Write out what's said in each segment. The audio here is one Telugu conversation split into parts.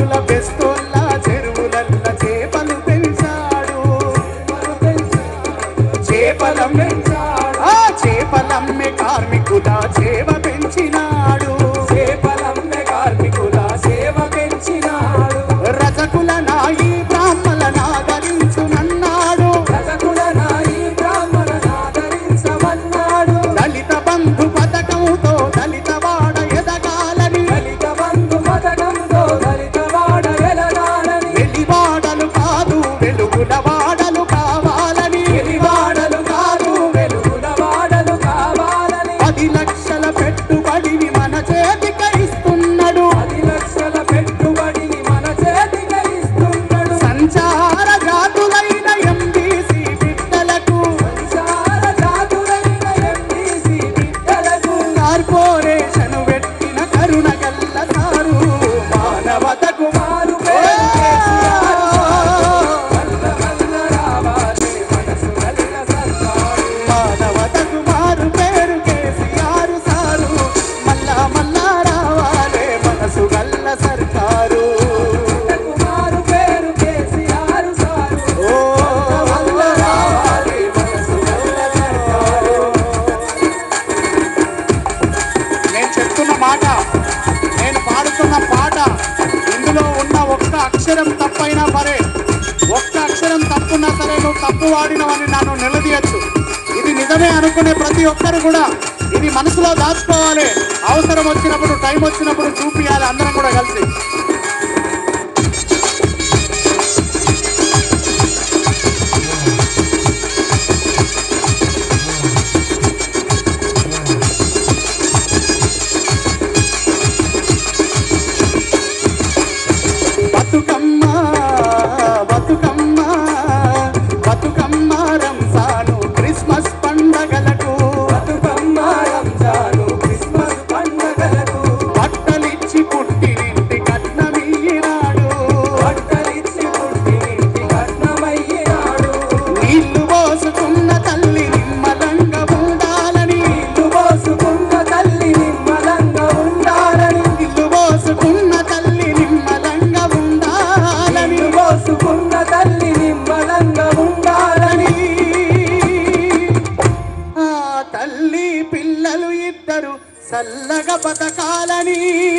బావుల బెస్తోళ్ళ చెరువులల్ల చేపలు పెంచాడు చేపలం ఆ చేపలమ్మే కార్మికుల చేవ పెంచినాడు చేపలమ్మె కార్మికుల సేవ పెంచినాడు రజకుల నాయి బ్రాహ్మల నాదరించునన్నాడు రజకుల నాయి బ్రాహ్మణ ఆదరించమన్నాడు దళిత బంధు పథకంతో దళిత వాడ ఎదగాలని దళిత బంధు పథకంతో దళిత వాడ ఎలగాలని వెలివాడలు కాదు వెలుగుల వాడలు కావాలని వాడలు కాదు వెలుగుల వాడలు కావాలని పది లక్షల పెట్టుబడిని మన చేతికి ఇస్తున్నాడు పది లక్షల పెట్టుబడిని మన చేతికి ఇస్తున్నాడు సంచార జాతులైన ఎంబీసీ బిడ్డలకు సంచార జాతులైన ఎంబీసీ బిడ్డలకు కార్పొరేషన్ పెట్టిన కరుణ గల్ల సారు మానవతకు మారు పేరు కేసీఆర్ వల్ల వల్ల రావాలి మనసు గల్ల సర్కారు మానవతకు మారు పేరు కేసీఆర్ సారు మళ్ళా మళ్ళా రావాలే మనసు గల్ల సర్కారు కుమారు పేరు కేసీఆర్ సారు ఓ వల్ల రావాలి మనసు గల్ల సర్కారు నేను చెప్తున్న మాట నేను పాడుతున్న పాట ఇందులో ఉన్న ఒక్క అక్షరం తప్పైనా సరే ఒక్క అక్షరం తప్పున్నా సరే నువ్వు తప్పు వాడినవని నన్ను నిలదీయచ్చు ఇది నిజమే అనుకునే ప్రతి ఒక్కరు కూడా ఇది మనసులో దాచుకోవాలి అవసరం వచ్చినప్పుడు టైం వచ్చినప్పుడు చూపియాలి అందరం కూడా కలిసి బతుకమ్మ బతుకమ్మ బతుకమ్మ రంజాను క్రిస్మస్ పండగలకు బతుకమ్మ రంజాను క్రిస్మస్ పండగలకు బట్టలిచ్చి పుట్టినింటి కట్నమీనాడు బట్టలిచ్చి పుట్టినింటి కట్నమయ్యినాడు నీళ్లు పోసుకున్న తల్లి నిమ్మలంగా ఉండాలని ఇల్లు పోసుకున్న తల్లి నిమ్మలంగా ఉండాలని ఇల్లు పోసుకున్న తల్లి నిమ్మలంగా ఉండాలని ఇల్లు పోసుకున్న తల్లి నిమ్మలంగా ఉండాలని ఆ తల్లి పిల్లలు ఇద్దరు చల్లగా బతకాలని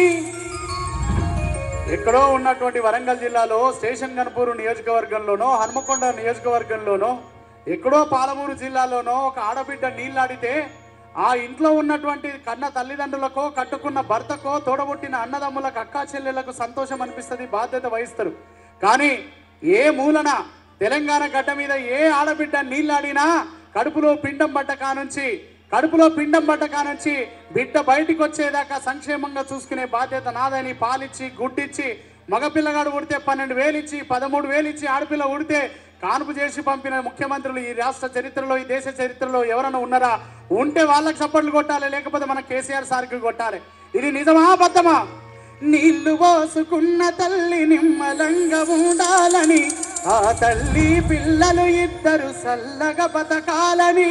ఎక్కడో ఉన్నటువంటి వరంగల్ జిల్లాలో స్టేషన్ గన్పూర్ నియోజకవర్గంలోనో హనుమకొండ నియోజకవర్గంలోనో ఎక్కడో పాలమూరు జిల్లాలోనో ఒక ఆడబిడ్డ నీళ్ళాడితే ఆ ఇంట్లో ఉన్నటువంటి కన్న తల్లిదండ్రులకో కట్టుకున్న భర్తకో తోడబుట్టిన అన్నదమ్ములకు అక్కా చెల్లెలకు సంతోషం అనిపిస్తుంది బాధ్యత వహిస్తారు కానీ ఏ మూలన తెలంగాణ గడ్డ మీద ఏ ఆడబిడ్డ నీళ్ళాడినా కడుపులో పిండం పడ్డ కానుంచి కడుపులో పిండం పడ్డ కానుంచి బిడ్డ బయటికి వచ్చేదాకా సంక్షేమంగా చూసుకునే బాధ్యత నాదని పాలిచ్చి గుడ్డిచ్చి మగపిల్లగాడు ఉడితే పన్నెండు వేలు ఇచ్చి పదమూడు వేలు ఇచ్చి ఆడపిల్ల ఉడితే కానుపు చేసి పంపిన ముఖ్యమంత్రులు ఈ రాష్ట్ర చరిత్రలో ఈ దేశ చరిత్రలో ఎవరైనా ఉన్నారా ఉంటే వాళ్ళకి చప్పట్లు కొట్టాలి లేకపోతే మన కేసీఆర్ సార్కి కొట్టాలి ఇది నిజమా అబద్ధమా నీళ్లు పోసుకున్న తల్లి నిమ్మలంగా ఉండాలని ఆ తల్లి పిల్లలు ఇద్దరు చల్లగా బతకాలని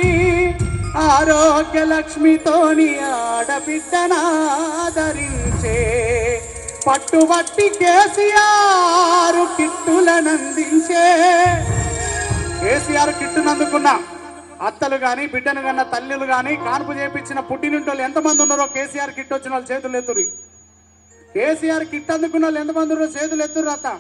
ఆరోగ్య లక్ష్మితోని ఆడబిడ్డనాదరించే పట్టుబట్టి కేసీఆర్ కిట్టులనందించే కేసీఆర్ కిట్టునందుకున్న అత్తలు కానీ బిడ్డను కన్న తల్లులు కానీ కాన్పు చేపించిన పుట్టినింటోళ్ళు ఎంతమంది ఉన్నారో కేసీఆర్ కిట్ వచ్చిన వాళ్ళు చేతులు ఎత్తురి కేసీఆర్ కిట్ అందుకున్న వాళ్ళు ఎంతమంది ఉన్నారో చేతులు ఎత్తురు అత్త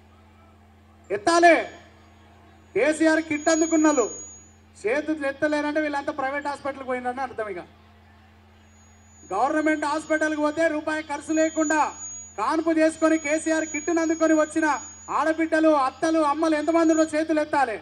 ఎత్తాలే కేసీఆర్ కిట్ అందుకున్న వాళ్ళు చేతులు ఎత్తలేరంటే వీళ్ళంతా ప్రైవేట్ హాస్పిటల్కి పోయిందని అర్థం ఇక గవర్నమెంట్ హాస్పిటల్కి పోతే రూపాయి ఖర్చు లేకుండా కాన్పు చేసుకొని కేసీఆర్ కిట్టును అందుకొని వచ్చిన ఆడబిడ్డలు అత్తలు అమ్మలు ఎంతమంది ఉన్నారో చేతులు ఎత్తాలి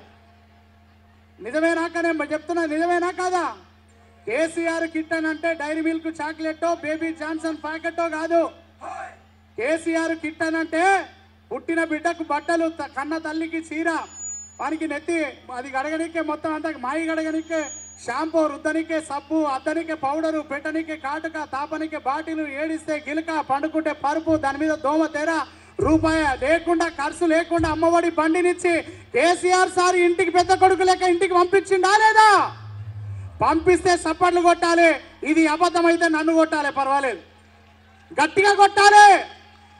నిజమేనాక నేను చెప్తున్నా నిజమేనా కాదా కేసీఆర్ కిట్ అని అంటే డైరీ మిల్క్ చాక్లెట్టో బేబీ జాన్సన్ ప్యాకెట్టో కాదు కేసీఆర్ కిట్ అని అంటే పుట్టిన బిడ్డకు బట్టలు త- కన్న తల్లికి చీర వానికి నెత్తి అది గడగనికే మొత్తం అంతా మాయి గడగనికే షాంపూ రుద్దనికే సబ్బు అద్దనికే పౌడరు పెట్టనికే కాటుక తాపనికే బాటిల్ ఏడిస్తే గిలక పండుకుంటే పరుపు దాని మీద దోమ తెర రూపాయి లేకుండా ఖర్చు లేకుండా అమ్మఒడి బండినిచ్చి కేసీఆర్ సార్ ఇంటికి పెద్ద కొడుకు లెక్క ఇంటికి పంపించిండా లేదా పంపిస్తే సప్పట్లు కొట్టాలి ఇది అబద్ధమైతే నన్ను కొట్టాలి పర్వాలేదు గట్టిగా కొట్టాలి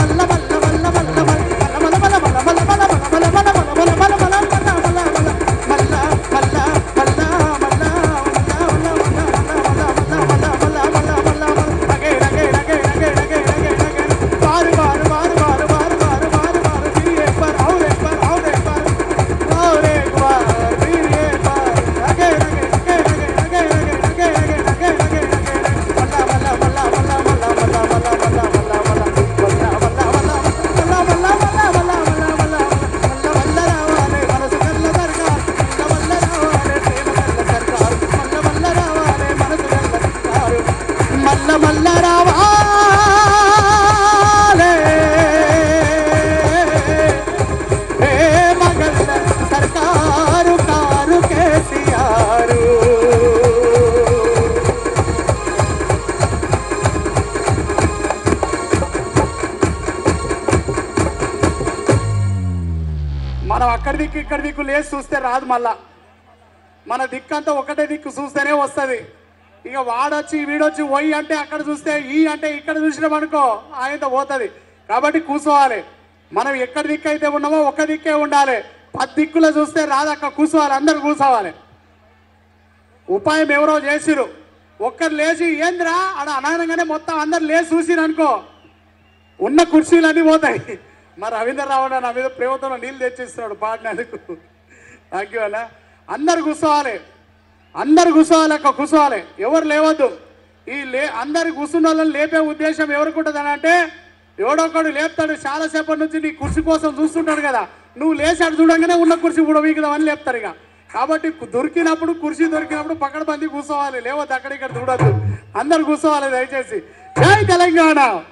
దిక్కు ఇక్కడ దిక్కు లేచి చూస్తే రాదు మళ్ళా మన దిక్కంతా ఒకటే దిక్కు చూస్తేనే వస్తుంది ఇక వాడొచ్చి వీడొచ్చి ఒయ్యి అంటే అక్కడ చూస్తే ఈ అంటే ఇక్కడ చూసినాం అనుకో ఆయనతో పోతుంది కాబట్టి కూర్చోవాలి మనం ఎక్కడ దిక్కు అయితే ఉన్నామో ఒక దిక్కే ఉండాలి పది దిక్కులో చూస్తే రాదు అక్కడ కూర్చోవాలి అందరు కూర్చోవాలి ఉపాయం ఎవరో చేసిరు ఒక్కరు లేచి ఏంద్రా అడ అనగానే మొత్తం అందరు లేచి చూసిరు అనుకో ఉన్న కుర్చీలన్నీ పోతాయి మరి రవీంద్ర రావు అన్న నా మీద ప్రేమతో నీళ్ళు తెచ్చిస్తున్నాడు పాడినందుకు థ్యాంక్ యూ అన్న అందరు కూర్చోవాలి అందరు కూర్చోవాలి అక్క కూర్చోవాలి ఎవరు లేవద్దు ఈ లే అందరు కూర్చున్న వాళ్ళని లేపే ఉద్దేశం ఎవరికి ఉంటుంది అని అంటే ఎవడొక్కడు లేపుతాడు చాలాసేపటి నుంచి నీ కుర్చీ కోసం చూస్తుంటాడు కదా నువ్వు లేచాడు చూడంగానే ఉన్న కుర్చీ కూడా వీకుదామని లేపుతారు ఇక కాబట్టి దొరికినప్పుడు కుర్చీ దొరికినప్పుడు పక్కన బంది కూర్చోవాలి లేవద్దు అక్కడ ఇక్కడ చూడొద్దు అందరు కూర్చోవాలి దయచేసి జై తెలంగాణ